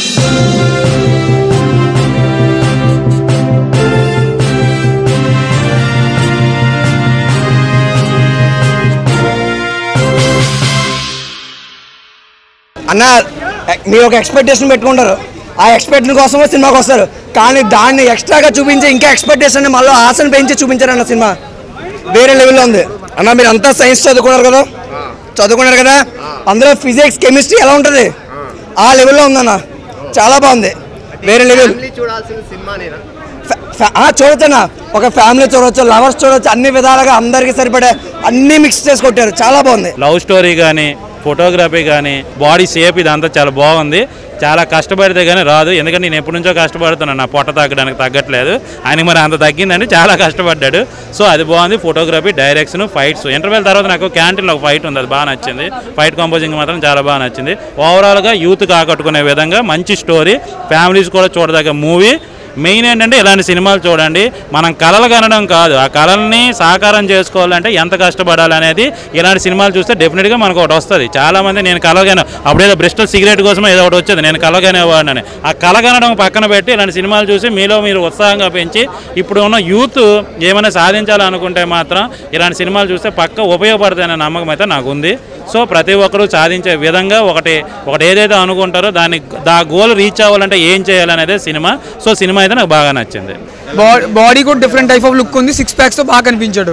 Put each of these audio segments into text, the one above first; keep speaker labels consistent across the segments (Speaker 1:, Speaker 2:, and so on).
Speaker 1: అన్న మీరు ఒక ఎక్స్పెక్టేషన్ పెట్టుకుంటారు ఆ ఎక్స్పెక్టేషన్ కోసమే సినిమాకి వస్తారు కానీ దాన్ని ఎక్స్ట్రాగా చూపించి ఇంకా ఎక్స్పెక్టేషన్ మళ్ళీ ఆశను పెంచి చూపించారు అన్న సినిమా వేరే లెవెల్లో ఉంది అన్న మీరు అంతా సైన్స్ చదువుకున్నారు కదా చదువుకున్నారు కదా అందులో ఫిజిక్స్ కెమిస్ట్రీ ఎలా ఉంటుంది ఆ లెవెల్లో ఉందన్న చాలా బాగుంది వేరే లెవెల్
Speaker 2: చూడాల్సిన సినిమానేనా
Speaker 1: చూడొచ్చన్న ఒక ఫ్యామిలీ చూడొచ్చు లవర్స్ చూడొచ్చు అన్ని విధాలుగా అందరికీ సరిపడే అన్ని మిక్స్ చేసి కొట్టారు చాలా బాగుంది
Speaker 3: లవ్ స్టోరీ కానీ ఫోటోగ్రఫీ కానీ బాడీ షేప్ ఇదంతా చాలా బాగుంది చాలా కష్టపడితే కానీ రాదు ఎందుకంటే నేను ఎప్పటి నుంచో కష్టపడుతున్నాను నా పొట్ట తగ్గడానికి తగ్గట్లేదు ఆయనకి మరి అంత తగ్గిందండి చాలా కష్టపడ్డాడు సో అది బాగుంది ఫోటోగ్రఫీ డైరెక్షన్ ఫైట్స్ ఇంటర్వెల్ తర్వాత నాకు క్యాంటీన్లో ఒక ఫైట్ ఉంది అది బాగా నచ్చింది ఫైట్ కంపోజింగ్ మాత్రం చాలా బాగా నచ్చింది ఓవరాల్గా యూత్ ఆకట్టుకునే విధంగా మంచి స్టోరీ ఫ్యామిలీస్ కూడా చూడదగ్గ మూవీ మెయిన్ ఏంటంటే ఇలాంటి సినిమాలు చూడండి మనం కళలు కనడం కాదు ఆ కళల్ని సాకారం చేసుకోవాలంటే ఎంత కష్టపడాలి అనేది ఇలాంటి సినిమాలు చూస్తే డెఫినెట్గా మనకు ఒకటి వస్తుంది చాలామంది నేను కలగాను అప్పుడేదో బ్రిస్టల్ సిగరెట్ కోసం ఏదో ఒకటి వచ్చేది నేను కలగనేవాడిని ఆ కలగనడం పక్కన పెట్టి ఇలాంటి సినిమాలు చూసి మీలో మీరు ఉత్సాహంగా పెంచి ఇప్పుడు ఉన్న యూత్ ఏమైనా సాధించాలనుకుంటే మాత్రం ఇలాంటి సినిమాలు చూస్తే పక్క ఉపయోగపడతాయనే నమ్మకం అయితే నాకు ఉంది సో ప్రతి ఒక్కరూ సాధించే విధంగా ఒకటి ఒకటి ఏదైతే అనుకుంటారో దాన్ని దా గోల్ రీచ్ అవ్వాలంటే ఏం చేయాలనేదే సినిమా సో సినిమా అయితే నాకు బాగా నచ్చింది
Speaker 4: బాడీ కూడా డిఫరెంట్ టైప్ ఆఫ్ లుక్ ఉంది సిక్స్ ప్యాక్స్ తో బాగా కనిపించాడు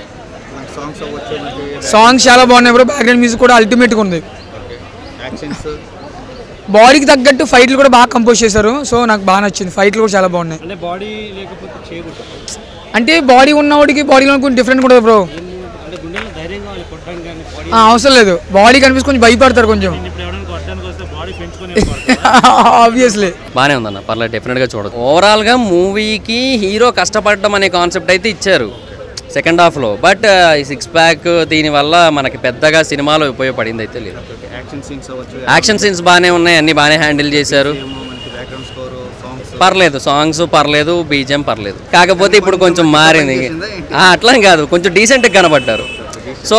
Speaker 4: సాంగ్స్ చాలా బాగున్నాయి బ్రో బ్యాక్గ్రౌండ్ మ్యూజిక్ కూడా అల్టిమేట్ గా ఉంది
Speaker 2: యాక్షన్స్
Speaker 4: బాడీకి తగ్గట్టు ఫైట్లు కూడా బాగా కంపోజ్ చేశారు సో నాకు బాగా నచ్చింది ఫైట్లు కూడా చాలా బాగున్నాయి
Speaker 3: అంటే బాడీ లేకపోతే చేయకూడదు
Speaker 4: అంటే బాడీ ఉన్నవాడికి బాడీలో కొంచెం డిఫరెంట్ ఉంటుంది బ్రో
Speaker 3: అంటే గుండెలో ధైర్యం కావాలి కొట్టడం కానీ బాడీ
Speaker 4: అవసరం లేదు బాడీ కనిపిస్తే కొంచెం భయపడతారు కొంచెం
Speaker 3: ఇప్పుడు ఎవరైనా కొట్టడానికి వస్తే బాడీ పెంచుకొని
Speaker 4: ఆబ్వియస్లీ
Speaker 5: బాగానే ఉందన్న పర్లేదు డెఫినెట్గా చూడదు ఓవరాల్గా మూవీకి హీరో కష్టపడడం అనే కాన్సెప్ట్ అయితే ఇచ్చారు సెకండ్ హాఫ్లో బట్ ఈ సిక్స్ ప్యాక్ దీనివల్ల మనకి పెద్దగా సినిమాలో ఉపయోగపడింది అయితే లేదు
Speaker 2: యాక్షన్ సీన్స్ అవ్వచ్చు
Speaker 5: యాక్షన్ సీన్స్ బాగానే ఉన్నాయి అన్ని బాగానే హ్యాండిల్ చేశారు
Speaker 2: ఏమో మనకి బ్యాక్గ్రౌండ్ స్కోర్ సాంగ్స్
Speaker 5: పర్లేదు సాంగ్స్ పర్లేదు బీజిఎం పర్లేదు కాకపోతే ఇప్పుడు కొంచెం మారింది ఆ, అట్లా అని కాదు కొంచెం డీసెంట్గా కనబడ్డారు సో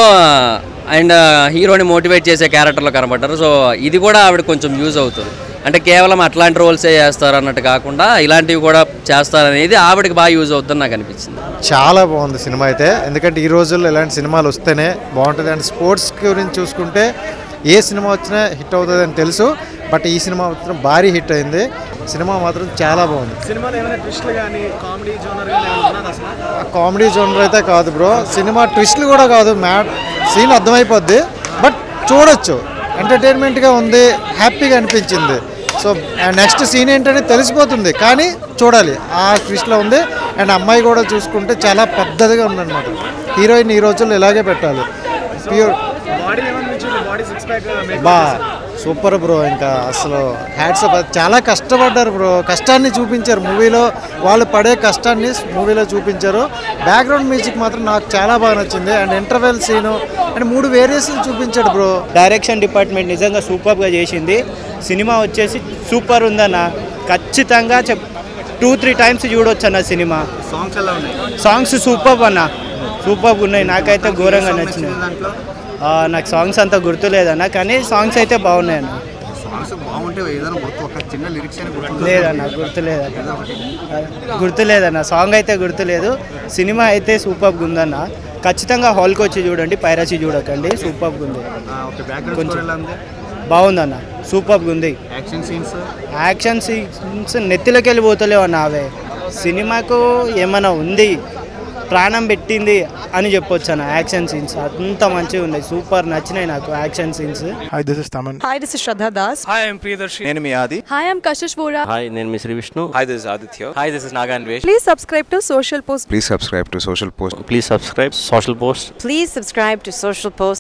Speaker 5: అండ్ హీరోని మోటివేట్ చేసే క్యారెక్టర్లో కనబడ్డారు సో ఇది కూడా ఆవిడ కొంచెం యూజ్ అవుతుంది అంటే కేవలం అట్లాంటి రోల్సే చేస్తారు అన్నట్టు కాకుండా ఇలాంటివి కూడా చేస్తారనేది ఆవిడకి బాగా యూజ్ అవుతుందని నాకు అనిపించింది
Speaker 6: చాలా బాగుంది సినిమా అయితే ఎందుకంటే ఈ రోజుల్లో ఇలాంటి సినిమాలు వస్తేనే బాగుంటుంది అండ్ స్పోర్ట్స్ గురించి చూసుకుంటే ఏ సినిమా వచ్చినా హిట్ అవుతుంది అని తెలుసు బట్ ఈ సినిమా మాత్రం భారీ హిట్ అయింది సినిమా మాత్రం చాలా బాగుంది
Speaker 2: సినిమాలో ఏమైనా ట్విస్ట్లు కానీ కామెడీ జోనర్ కానీ ఏమైనా ఉన్నది అసలు
Speaker 6: కామెడీ జోనర్ అయితే కాదు బ్రో సినిమా ట్విస్ట్లు కూడా కాదు మ్యాట్ సీన్ అర్థమైపోద్ది బట్ చూడొచ్చు ఎంటర్టైన్మెంట్గా ఉంది హ్యాపీగా అనిపించింది సో నెక్స్ట్ సీన్ ఏంటనే తెలిసిపోతుంది కానీ చూడాలి ఆ ట్విస్ట్లో ఉంది అండ్ అమ్మాయి కూడా చూసుకుంటే చాలా పెద్దదిగా ఉందన్నమాట హీరోయిన్ ఈ రోజుల్లో ఇలాగే పెట్టాలి ప్యూర్
Speaker 2: బాడీ ఏమైనా నుంచి బాడీ సిక్స్ ప్యాక్
Speaker 6: బా సూపర్ బ్రో ఇంకా అసలు హ్యాట్స్ చాలా కష్టపడ్డారు బ్రో కష్టాన్ని చూపించారు మూవీలో వాళ్ళు పడే కష్టాన్ని మూవీలో చూపించారు బ్యాక్గ్రౌండ్ మ్యూజిక్ మాత్రం నాకు చాలా బాగా నచ్చింది అండ్ ఇంటర్వెల్ సీను అండ్ మూడు వేరియేషన్ చూపించాడు బ్రో
Speaker 7: డైరెక్షన్ డిపార్ట్మెంట్ నిజంగా సూపర్గా చేసింది సినిమా వచ్చేసి సూపర్ ఉందన్న ఖచ్చితంగా చెప్ టూ త్రీ టైమ్స్ చూడొచ్చు అన్న సినిమా
Speaker 2: సాంగ్స్ ఎలా ఉన్నాయి
Speaker 7: సాంగ్స్ సూపర్ అన్న సూపర్ ఉన్నాయి నాకైతే ఘోరంగా నచ్చినాయి
Speaker 2: దాంట్లో
Speaker 7: ఆ, నాకు సాంగ్స్ అంత గుర్తులేదన్న కానీ సాంగ్స్ అయితే బాగున్నాయి అన్న
Speaker 2: సాంగ్స్ బాగుంటే ఏదైనా గుర్తు ఒక చిన్న లిరిక్స్ అని గుర్తు
Speaker 7: లేదన్న గుర్తులేదన్న గుర్తులేదన్న సాంగ్ అయితే గుర్తులేదు సినిమా అయితే సూపర్గా ఉందన్న ఖచ్చితంగా హాల్కి వచ్చి చూడండి పైరసీ చూడకండి సూపర్గా ఉంది
Speaker 2: ఓకే బ్యాక్గ్రౌండ్ స్కోర్ ఎలా ఉంది
Speaker 7: బాగుందన్న సూపర్గా ఉంది
Speaker 2: యాక్షన్ సీన్స్
Speaker 7: యాక్షన్ సీన్స్ నెత్తిలోకి వెళ్ళిపోతలేవు అన్న అవే సినిమాకు ఏమైనా ఉంది ప్రాణం పెట్టింది అని చెప్పొచ్చు అన్న యాక్షన్ సీన్స్ అంత మంచిగా ఉన్నాయి సూపర్ నచ్చినాయి నాకు action scenes
Speaker 8: Hi, this is Taman.
Speaker 9: Hi, this is Shraddha Das.
Speaker 2: నేను మీ ఆది
Speaker 9: Hi, I'm Kashish Vora.
Speaker 5: Hi నేను మీ Shri Vishnu
Speaker 10: Hi, this is Aditya. Hi, this is Nagan Vesh.
Speaker 9: Please subscribe to Social Post.
Speaker 10: Please subscribe to Social Post.
Speaker 5: Please subscribe social post
Speaker 11: Please subscribe to Social Post.